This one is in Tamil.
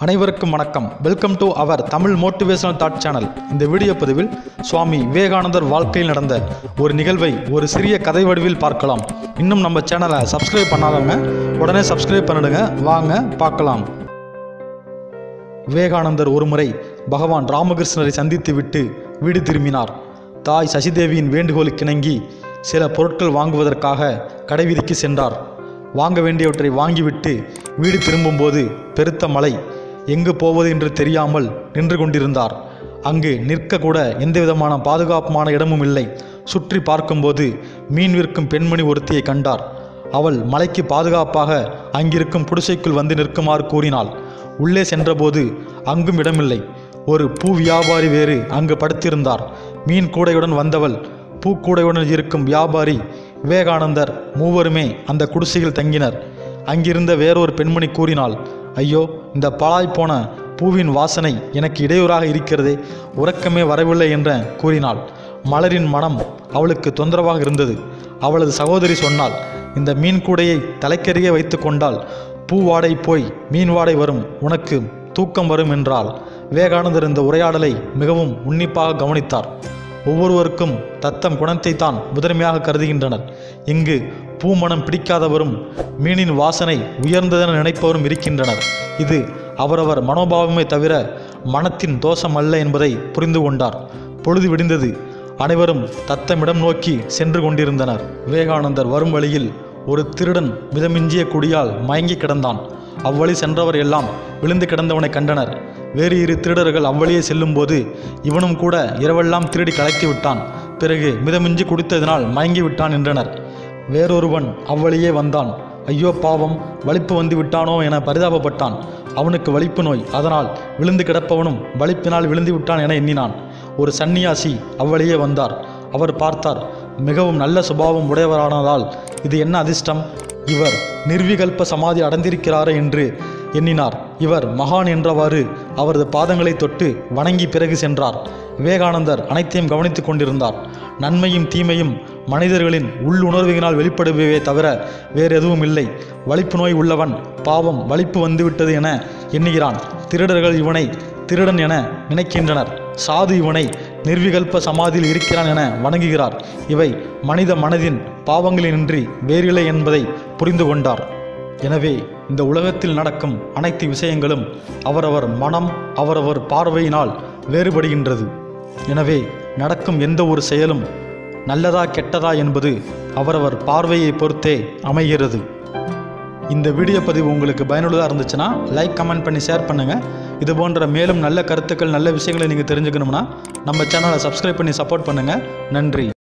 அனைவருக்கும் வணக்கம் welcome to our Tamil motivational thought channel இந்த வீடியோ பதிவில் சுவாமி விவேகானந்தர் வாழ்க்கையில் நடந்த ஒரு நிகழ்வை ஒரு சிறிய கதை வடிவில் பார்க்கலாம் இன்னும் நம்ம சேனலை சப்ஸ்கிரைப் பண்ணாதவங்க உடனே சப்ஸ்கிரைப் பண்ணிடுங்க வாங்க பார்க்கலாம் விவேகானந்தர் ஒருமுறை பகவான் ராமகிருஷ்ணரை சந்தித்துவிட்டு வீடு திரும்பினார் தாய் சசிதேவியின் வேண்டுகோளுக்கிணங்கி சில பொருட்கள் வாங்குவதற்காக கடைவீதிக்கு சென்றார் வாங்க வேண்டியவற்றை வாங்கிவிட்டு வீடு திரும்பும்போது பெருத்த மழை எங்கு போவது என்று தெரியாமல் நின்று கொண்டிருந்தார் அங்கு நிற்க கூட எந்தவிதமான பாதுகாப்புமான இடமும் இல்லை சுற்றி பார்க்கும்போது மீன் விற்கும் பெண்மணி ஒருத்தியை கண்டார் அவள் மலைக்கு பாதுகாப்பாக அங்கிருக்கும் குடிசைக்குள் வந்து நிற்குமாறு கூறினாள் உள்ளே சென்றபோது அங்கும் இடமில்லை ஒரு பூ வியாபாரி வேறு அங்கு படுத்திருந்தார் மீன் கூடையுடன் வந்தவள் பூக்கூடையுடன் இருக்கும் வியாபாரி விவேகானந்தர் மூவருமே அந்த குடிசையில் தங்கினர் அங்கிருந்த வேறொரு பெண்மணி கூறினாள் ஐயோ இந்த பாழாய் போன பூவின் வாசனை எனக்கு இடையூறாக இருக்கிறதே உறக்கமே வரவில்லை என்ற கூறினாள் மலரின் மனம் அவளுக்கு தொந்தரவாக இருந்தது அவளது சகோதரி சொன்னாள் இந்த மீன் கூடையை தலைக்கருகே வைத்து கொண்டால் பூ வாடை போய் மீன் வாடை வரும் உனக்கு தூக்கம் வரும் என்றால் விவேகானந்தர் இந்த உரையாடலை மிகவும் உன்னிப்பாக கவனித்தார் ஒவ்வொருவருக்கும் தத்தம் குணத்தை தான் முதன்மையாக கருதுகின்றனர் இங்கு பூமணம் பிடிக்காதவரும் மீனின் வாசனை உயர்ந்ததென நினைப்பவரும் இருக்கின்றனர் இது அவரவர் மனோபாவமே தவிர மனத்தின் தோஷம் அல்ல என்பதை புரிந்து கொண்டார் பொழுது விடிந்தது அனைவரும் தத்தமிடம் நோக்கி சென்று கொண்டிருந்தனர் விவேகானந்தர் வரும் வழியில் ஒரு திருடன் மிதமிஞ்சிய குடியால் மயங்கி கிடந்தான் அவ்வழி சென்றவர் எல்லாம் விழுந்து கிடந்தவனை கண்டனர் வேறு இரு திருடர்கள் அவ்வழியே செல்லும்போது இவனும் கூட இரவெல்லாம் திருடி கலைத்து விட்டான் பிறகு மிதமிஞ்சி குடித்ததினால் மயங்கி விட்டான் என்றனர் வேறொருவன் அவ்வழியே வந்தான் ஐயோ பாவம் வலிப்பு வந்து விட்டானோ என பரிதாபப்பட்டான் அவனுக்கு வலிப்பு நோய் அதனால் விழுந்து கிடப்பவனும் வலிப்பினால் விழுந்து விட்டான் என எண்ணினான் ஒரு சன்னியாசி அவ்வழியே வந்தார் அவர் பார்த்தார் மிகவும் நல்ல சுபாவம் உடையவரானதால் இது என்ன அதிர்ஷ்டம் இவர் நிர்விகல்ப சமாதி அடைந்திருக்கிறாரே என்று எண்ணினார் இவர் மகான் என்றவாறு அவரது பாதங்களை தொட்டு வணங்கி பிறகு சென்றார் விவேகானந்தர் அனைத்தையும் கவனித்துக் கொண்டிருந்தார் நன்மையும் தீமையும் மனிதர்களின் உள்ளுணர்வினால் வெளிப்படுவவே தவிர வேறு எதுவும் இல்லை வலிப்பு நோய் உள்ளவன் பாவம் வலிப்பு வந்துவிட்டது என எண்ணுகிறான் திருடர்கள் இவனை திருடன் என நினைக்கின்றனர் சாது இவனை நிர்விகல்ப சமாதியில் இருக்கிறான் என வணங்குகிறார் இவை மனித மனதின் பாவங்களினின்றி வேறில்லை என்பதை புரிந்து கொண்டார் எனவே இந்த உலகத்தில் நடக்கும் அனைத்து விஷயங்களும் அவரவர் மனம் அவரவர் பார்வையினால் வேறுபடுகின்றது எனவே நடக்கும் எந்த ஒரு செயலும் நல்லதா கெட்டதா என்பது அவரவர் பார்வையை பொறுத்தே அமைகிறது இந்த வீடியோ பதிவு உங்களுக்கு பயனுள்ளதாக இருந்துச்சுன்னா லைக் கமெண்ட் பண்ணி ஷேர் பண்ணுங்கள் இது போன்ற மேலும் நல்ல கருத்துக்கள் நல்ல விஷயங்களை நீங்கள் தெரிஞ்சுக்கணும்னா நம்ம சேனலை சப்ஸ்கிரைப் பண்ணி சப்போர்ட் பண்ணுங்கள் நன்றி